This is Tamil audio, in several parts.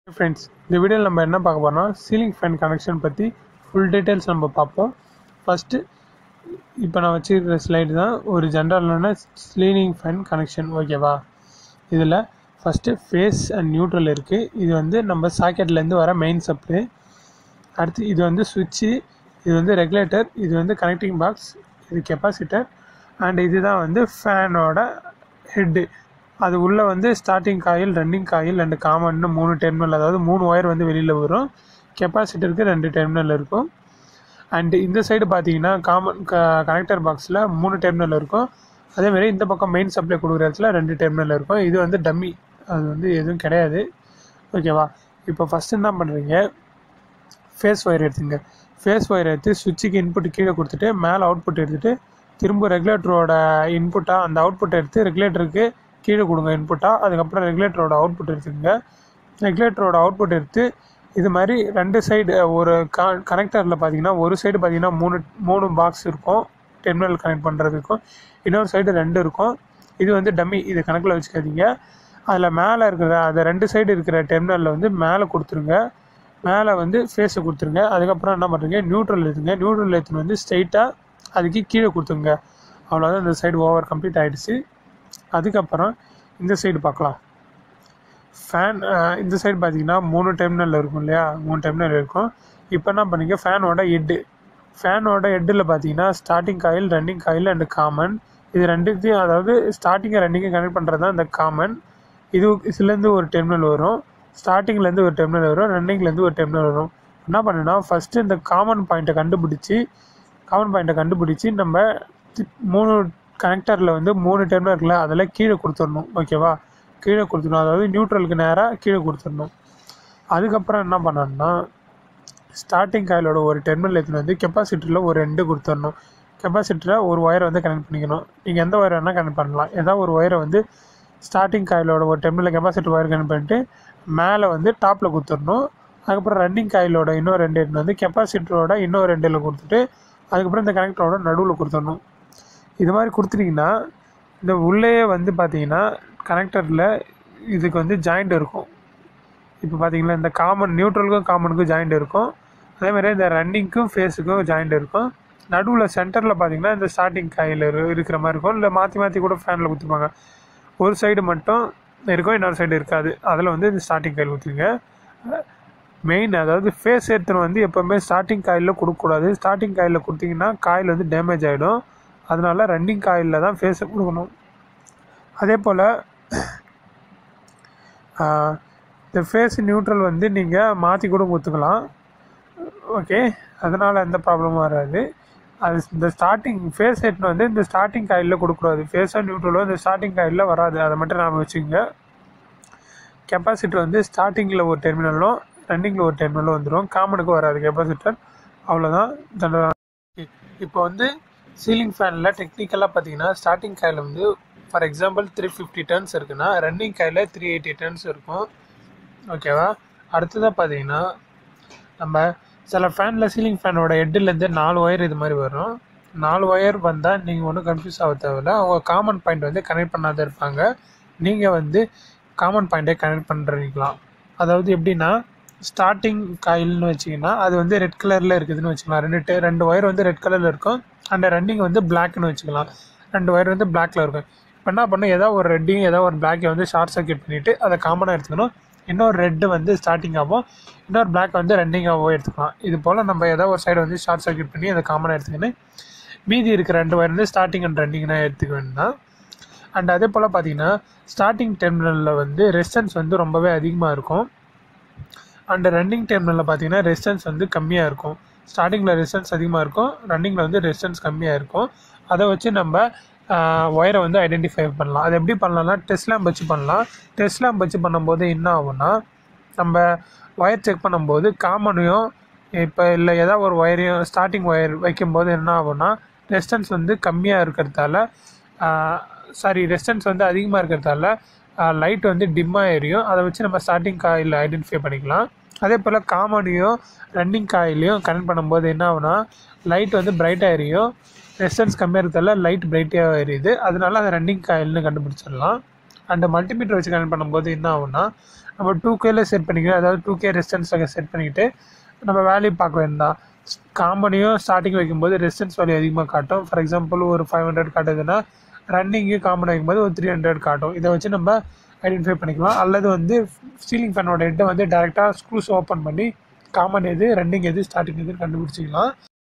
ஃப்ரெண்ட்ஸ் இந்த வீடியோவில் நம்ம என்ன பார்க்க போறோம்னா சீலிங் ஃபேன் கனெக்ஷன் பற்றி ஃபுல் டீட்டெயில்ஸ் நம்ம பார்ப்போம் ஃபஸ்ட்டு இப்போ நான் வச்சுருக்கிற ஸ்லைடு தான் ஒரு ஜென்ரலான சீலிங் ஃபேன் கனெக்ஷன் ஓகேவா இதில் ஃபஸ்ட்டு ஃபேஸ் அண்ட் நியூட்ரல் இருக்குது இது வந்து நம்ம சாக்கெட்லேருந்து வர மெயின் சப்ளை அடுத்து இது வந்து சுவிட்சு இது வந்து ரெகுலேட்டர் இது வந்து கனெக்டிங் பாக்ஸ் இது கெப்பாசிட்டர் அண்ட் இதுதான் வந்து ஃபேனோட ஹெட்டு அது உள்ளே வந்து ஸ்டார்டிங் காயில் ரன்னிங் காயில் ரெண்டு காமன்னு மூணு டெர்மினல் அதாவது மூணு ஒயர் வந்து வெளியில் வரும் கெப்பாசிட்டருக்கு ரெண்டு டெர்மினல் இருக்கும் அண்டு இந்த சைடு பார்த்தீங்கன்னா காமன் க கனெக்டர் பாக்ஸில் மூணு டெர்மினல் இருக்கும் அதேமாதிரி இந்த பக்கம் மெயின் சப்ளை கொடுக்குற இடத்துல ரெண்டு டெர்மினல் இருக்கும் இது வந்து டம்மி அது வந்து எதுவும் கிடையாது ஓகேவா இப்போ ஃபஸ்ட்டு என்ன பண்ணுறீங்க ஃபேஸ் ஒயர் எடுத்துங்க ஃபேஸ் ஒயர் எடுத்து சுவிட்சுக்கு இன்புட் கீழே கொடுத்துட்டு மேலே அவுட்புட் எடுத்துகிட்டு திரும்ப ரெகுலேட்டரோட இன்புட்டாக அந்த அவுட்புட் எடுத்து ரெகுலேட்டருக்கு கீழே கொடுங்க இன்புட்டாக அதுக்கப்புறம் ரெகுலேட்டரோட அவுட்புட் எடுத்துக்கங்க ரெகுலேட்டரோட அவுட்புட் எடுத்து இது மாதிரி ரெண்டு சைடு ஒரு க கனெக்டரில் பார்த்தீங்கன்னா ஒரு சைடு பார்த்தீங்கன்னா மூணு மூணு பாக்ஸ் இருக்கும் டெர்மினல் கனெக்ட் பண்ணுறதுக்கும் இன்னொரு சைடு ரெண்டு இருக்கும் இது வந்து டம்மி இது கணக்கில் வச்சுக்காதீங்க அதில் மேலே இருக்கிற அந்த ரெண்டு சைடு இருக்கிற டெர்மினலில் வந்து மேலே கொடுத்துருங்க மேலே வந்து ஃபேஸை கொடுத்துருங்க அதுக்கப்புறம் என்ன பண்ணுறீங்க நியூட்ரல் எடுத்துங்க நியூட்ரல் எடுத்துன்னு வந்து ஸ்ட்ரைட்டாக அதுக்கு கீழே கொடுத்துருங்க அவ்வளோதான் இந்த சைடு ஓவர் கம்ப்ளீட் ஆகிடுச்சு அதுக்கப்புறம் இந்த சைடு பார்க்கலாம் ஃபேன் இந்த சைடு பார்த்தீங்கன்னா மூணு டெர்மினல் இருக்கும் இல்லையா மூணு டெர்மினல் இருக்கும் இப்போ என்ன பண்ணீங்க ஃபேனோட ஹெட்டு ஃபேனோட ஹெட்டில் பார்த்தீங்கன்னா starting coil running coil and common இது ரெண்டுத்தையும் அதாவது ஸ்டார்டிங்கை ரன்னிங்கை கனெக்ட் பண்ணுறது தான் இந்த காமன் இது இதுலேருந்து ஒரு டெர்மினல் வரும் ஸ்டார்டிங்லேருந்து ஒரு டெர்மினல் வரும் ரன்னிங்லேருந்து ஒரு டெர்மினல் வரும் என்ன பண்ணுன்னா ஃபஸ்ட்டு இந்த காமன் பாயிண்ட்டை கண்டுபிடிச்சி காமன் பாயிண்ட்டை கண்டுபிடிச்சி நம்ம மூணு கனெக்டரில் வந்து மூணு டெர்மினல் இருக்குல்ல அதில் கீழே கொடுத்துடணும் ஓகேவா கீழே கொடுத்துடணும் அதாவது நியூட்ரலுக்கு நேராக கீழே கொடுத்துடணும் அதுக்கப்புறம் என்ன பண்ணணும்னா ஸ்டார்டிங் காயிலோட ஒரு டெர்மினல் எடுத்துன்னு வந்து கெப்பாசிட்டரில் ஒரு ரெண்டு கொடுத்துடணும் கெப்பாசிட்டரில் ஒரு ஒயரை வந்து கனெக்ட் பண்ணிக்கணும் நீங்கள் எந்த ஒயர் வேணால் கனெக்ட் பண்ணலாம் ஏதாவது ஒரு ஒயரை வந்து ஸ்டார்டிங் காயிலோட ஒரு டெர்மினல் கெப்பாசிட்டர் ஒயர் கனெக்ட் பண்ணிட்டு மேலே வந்து டாப்பில் கொடுத்துடணும் அதுக்கப்புறம் ரன்னிங் காயிலோட இன்னொரு ரெண்டு எடுத்துன்னு வந்து கெப்பாசிட்டரோட இன்னொரு ரெண்டில் கொடுத்துட்டு அதுக்கப்புறம் இந்த கனெக்டரோட நடுவில் கொடுத்துடணும் இது மாதிரி கொடுத்துட்டிங்கன்னா இந்த உள்ளேயே வந்து பார்த்தீங்கன்னா கனெக்டரில் இதுக்கு வந்து ஜாயிண்ட் இருக்கும் இப்போ பார்த்தீங்கன்னா இந்த காமன் நியூட்ரலுக்கும் காமனுக்கும் ஜாயிண்ட் இருக்கும் அதேமாதிரி இந்த ரன்னிங்க்கும் ஃபேஸுக்கும் ஜாயிண்ட் இருக்கும் நடுவில் சென்டரில் பார்த்தீங்கன்னா இந்த ஸ்டார்டிங் காயில் இருக்கிற மாதிரி இருக்கும் இல்லை மாற்றி மாற்றி கூட ஃபேனில் கொடுத்துருப்பாங்க ஒரு சைடு மட்டும் இருக்கும் இன்னொரு சைடு இருக்காது அதில் வந்து இந்த ஸ்டார்டிங் காயில் ஊற்றுங்க மெயின் அதாவது ஃபேஸ் எடுத்துன்னு வந்து எப்போவுமே ஸ்டார்டிங் காயில் கொடுக்கக்கூடாது ஸ்டார்டிங் காயில் கொடுத்தீங்கன்னா காயில் வந்து டேமேஜ் ஆகிடும் அதனால ரன்னிங் காயிலில் தான் ஃபேஸை கொடுக்கணும் அதே போல் இந்த ஃபேஸ் நியூட்ரல் வந்து நீங்கள் மாற்றி கூட கொடுத்துக்கலாம் ஓகே அதனால் எந்த ப்ராப்ளமும் வராது அது இந்த ஸ்டார்டிங் ஃபேஸ் ஹெட்னு வந்து இந்த ஸ்டார்டிங் காயிலில் கொடுக்கக்கூடாது ஃபேஸாக நியூட்ரலோ இந்த ஸ்டார்டிங் காயிலில் வராது அதை மட்டும் நாம் வச்சுக்கோங்க கெப்பாசிட்டர் வந்து ஸ்டார்டிங்கில் ஒரு டெர்மினலும் ரன்னிங்கில் ஒரு டெர்மினலும் வந்துடும் காமனுக்கு வராது கெப்பாசிட்டர் அவ்வளோதான் ஜென்ரலாக இப்போ வந்து சீலிங் ஃபேனில் டெக்னிக்கலாக பார்த்தீங்கன்னா ஸ்டார்டிங் காயில் வந்து for example three fifty turns இருக்குன்னா running coil three eighty turns இருக்கும் ஓகேவா அடுத்ததாக பார்த்தீங்கன்னா நம்ம சில ஃபேனில் சீலிங் ஃபேனோட ஹெட்டுலேருந்து நாலு ஒயர் இது மாதிரி வரும் நாலு ஒயர் வந்தால் நீங்கள் ஒன்றும் கன்ஃபியூஸ் ஆக தேவையில்ல அவங்க காமன் பாயிண்ட் வந்து கனெக்ட் பண்ணாத இருப்பாங்க நீங்கள் வந்து காமன் பாயிண்ட்டை கனெக்ட் பண்ணுறீங்களாம் அதாவது எப்படின்னா ஸ்டார்டிங் காயில்னு வச்சிங்கன்னா அது வந்து ரெட் கலரில் இருக்குதுன்னு வச்சுக்கலாம் ரெண்டு ரெண்டு ஒயர் வந்து ரெட் கலரில் இருக்கும் அண்ட் ரன்னிங் வந்து பிளாக்னு வச்சுக்கலாம் ரெண்டு ஒயர் வந்து பிளாக்ல இருக்கும் இப்போ என்ன பண்ணணும் ஏதாவது ஒரு ரெட்டையும் ஏதாவது ஒரு பிளாக்கை வந்து ஷார்ட் சர்க்கியூட் பண்ணிவிட்டு அதை காமனாக எடுத்துக்கணும் இன்னொரு ரெட்டு வந்து ஸ்டார்டிங்காகவும் இன்னொரு பிளாக் வந்து ரன்னிங்காகவும் எடுத்துக்கலாம் இது போல் நம்ம ஏதாவது ஒரு சைடு வந்து ஷார்ட் சர்க்கியூட் பண்ணி அதை காமனாக எடுத்துக்கின்னு மீதி இருக்கிற ரெண்டு ஒயர் வந்து ஸ்டார்டிங் அண்ட் ரன்னிங்னா எடுத்துக்க வேண்டாம் அண்ட் அதே போல் பார்த்தீங்கன்னா ஸ்டார்டிங் டெர்மினலில் வந்து ரெஸ்டன்ஸ் வந்து ரொம்பவே அதிகமாக இருக்கும் அண்ட் ரன்னிங் டெர்மினலில் பார்த்தீங்கன்னா ரெஸ்டன்ஸ் வந்து கம்மியாக இருக்கும் ஸ்டார்டிங்கில் ரெஸ்டன்ஸ் அதிகமாக இருக்கும் ரன்னிங்கில் வந்து ரெஸ்டன்ஸ் கம்மியாக இருக்கும் அதை வச்சு நம்ம ஒயரை வந்து ஐடென்டிஃபை பண்ணலாம் அது எப்படி பண்ணலாம்னா டெஸ்ட் லேம்ப் வச்சு பண்ணலாம் டெஸ்ட் லேம்ப் வச்சு பண்ணும்போது என்ன ஆகும்னா நம்ம ஒயர் செக் பண்ணும்போது காமனையும் இப்போ இல்லை ஏதாவது ஒரு ஒயரையும் ஸ்டார்டிங் ஒயர் வைக்கும்போது என்ன ஆகும்னா ரெஸ்டன்ஸ் வந்து கம்மியாக இருக்கிறதால சாரி ரெஸ்டன்ஸ் வந்து அதிகமாக இருக்கிறதால லைட் வந்து டிம்மாக எரியும் அதை வச்சு நம்ம ஸ்டார்டிங் காயில் ஐடென்டிஃபை பண்ணிக்கலாம் அதே போல் காமனையும் ரன்னிங் காயிலையும் கனெக்ட் பண்ணும்போது என்ன ஆகுனா லைட் வந்து பிரைட்டாக எரியும் ரெஸ்டன்ஸ் கம்மியாக இருக்கிறதால லைட் பிரைட்டாக எரியுது அதனால அதை ரன்னிங் காயில்னு கண்டுபிடிச்சிடலாம் அண்ட் மல்டிமீட்டர் வச்சு கனெக்ட் பண்ணும்போது என்ன ஆகும்னா நம்ம டூ கேல செட் பண்ணிக்கலாம் அதாவது டூ கே ரெசிஸ்டன்ஸில் செட் பண்ணிக்கிட்டு நம்ம வேல்யூ பார்க்க வேண்டாம் காம்பனியும் ஸ்டார்டிங் வைக்கும்போது ரெசிஸ்டன்ஸ் வேல்யூ அதிகமாக காட்டும் ஃபார் எக்ஸாம்பிள் ஒரு ஃபைவ் ஹண்ட்ரட் காட்டுதுன்னா ரன்னிங்கு காம்பன் வைக்கும்போது ஒரு த்ரீ ஹண்ட்ரட் காட்டும் இதை வச்சு நம்ம ஐடென்டிஃபை பண்ணிக்கலாம் அல்லது வந்து சீலிங் ஃபேனோட ஹெட்டை வந்து டேரெக்டாக ஸ்க்ரூஸ் ஓப்பன் பண்ணி காமன் எது ரன்னிங் எது ஸ்டார்டிங் எதுன்னு கண்டுபிடிச்சிக்கலாம்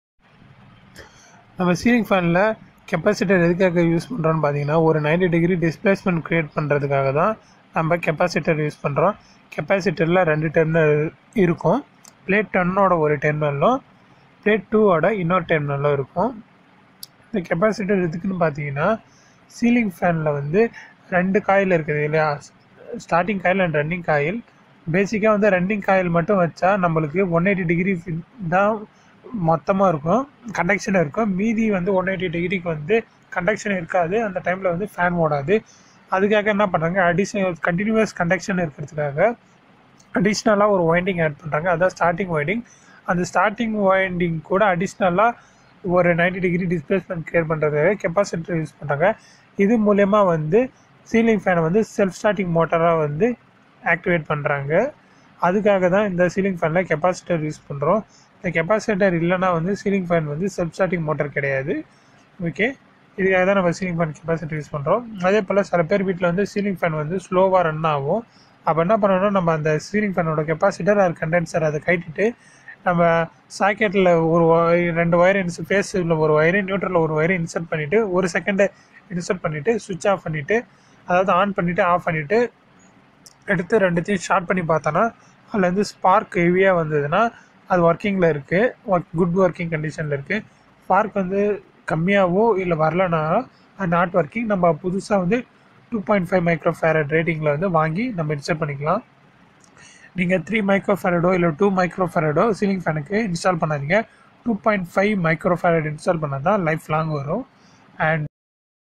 நம்ம சீலிங் ஃபேனில் கெப்பாசிட்டர் எதுக்காக யூஸ் பண்ணுறோன்னு பார்த்தீங்கன்னா ஒரு 90 டிகிரி டிஸ்பிளேஸ்மெண்ட் க்ரியேட் பண்ணுறதுக்காக தான் நம்ம கெப்பாசிட்டர் யூஸ் பண்ணுறோம் கெப்பாசிட்டரில் ரெண்டு டெர்மினல் இருக்கும் பிளேட் டென்னோட ஒரு டெர்மினலும் பிளேட் டூவோட இன்னொரு டெர்மினலும் இருக்கும் இந்த கெப்பாசிட்டர் எதுக்குன்னு பார்த்தீங்கன்னா சீலிங் ஃபேனில் வந்து ரெண்டு காயில் இருக்குது இல்லையா starting coil and running coil பேசிக்காக வந்து ரன்னிங் காயில் மட்டும் வச்சா நம்மளுக்கு ஒன் எயிட்டி டிகிரி தான் மொத்தமாக இருக்கும் கண்டக்ஷன் இருக்கும் மீதி வந்து ஒன் எயிட்டி டிகிரிக்கு வந்து கண்டக்ஷன் இருக்காது அந்த டைமில் வந்து ஃபேன் ஓடாது அதுக்காக என்ன பண்ணுறாங்க அடிஷனல் கண்டினியூஸ் கண்டக்ஷன் இருக்கிறதுக்காக அடிஷ்னலாக ஒரு வைண்டிங் ஆட் பண்ணுறாங்க அதான் ஸ்டார்டிங் வைண்டிங் அந்த ஸ்டார்டிங் வைண்டிங் கூட அடிஷ்னலாக ஒரு 90 டிகிரி டிஸ்பிளேஸ்மெண்ட் கிரியேட் பண்ணுறதுக்காக கெப்பாசிட்டர் யூஸ் பண்ணுறாங்க இது மூலயமா வந்து சீலிங் ஃபேனை வந்து செல்ஃப் ஸ்டார்டிங் மோட்டராக வந்து ஆக்டிவேட் பண்ணுறாங்க அதுக்காக தான் இந்த சீலிங் ஃபேனில் கெப்பாசிட்டர் யூஸ் பண்ணுறோம் இந்த கெப்பாசிட்டர் இல்லைன்னா வந்து சீலிங் ஃபேன் வந்து செல்ஃப் ஸ்டார்டிங் மோட்டர் கிடையாது ஓகே இதுக்காக தான் நம்ம சீலிங் ஃபேன் கெப்பாசிட்டர் யூஸ் பண்ணுறோம் அதே போல் சில பேர் வீட்டில் வந்து சீலிங் ஃபேன் வந்து ஸ்லோவாக ரன் ஆகும் அப்போ என்ன பண்ணணும்னா நம்ம அந்த சீலிங் ஃபேனோட கெப்பாசிட்டர் அது கண்டென்சர் அதை கட்டிட்டு நம்ம சாக்கெட்டில் ஒரு wire- ரெண்டு ஒயர் இன்ஸ் ஃபேஸில் ஒரு ஒயரு நியூட்ரலில் ஒரு ஒயரை இன்சர்ட் பண்ணிவிட்டு ஒரு செகண்டை இன்சர்ட் பண்ணிவிட்டு சுவிட்ச் ஆஃப் பண்ணிவிட்டு அதாவது ஆன் பண்ணிவிட்டு ஆஃப் பண்ணிவிட்டு எடுத்து ரெண்டுத்தையும் ஷார்ட் பண்ணி பார்த்தோன்னா அதில் வந்து ஸ்பார்க் ஹெவியாக வந்ததுன்னா அது ஒர்க்கிங்கில் இருக்குது ஒர்க் குட் ஒர்க்கிங் கண்டிஷனில் இருக்குது ஸ்பார்க் வந்து கம்மியாகவோ இல்லை வரலனா அது நாட் ஒர்க்கிங் நம்ம புதுசாக வந்து two point five micro farad ரேட்டிங்கில் வந்து வாங்கி நம்ம இன்ஸ்டால் பண்ணிக்கலாம் நீங்கள் த்ரீ மைக்ரோ ஃபேரடோ இல்லை டூ மைக்ரோ ஃபேரடோ சீலிங் ஃபேனுக்கு இன்ஸ்டால் பண்ணாதீங்க two point five micro farad install பண்ணால் தான் லைஃப் லாங் வரும் அண்ட்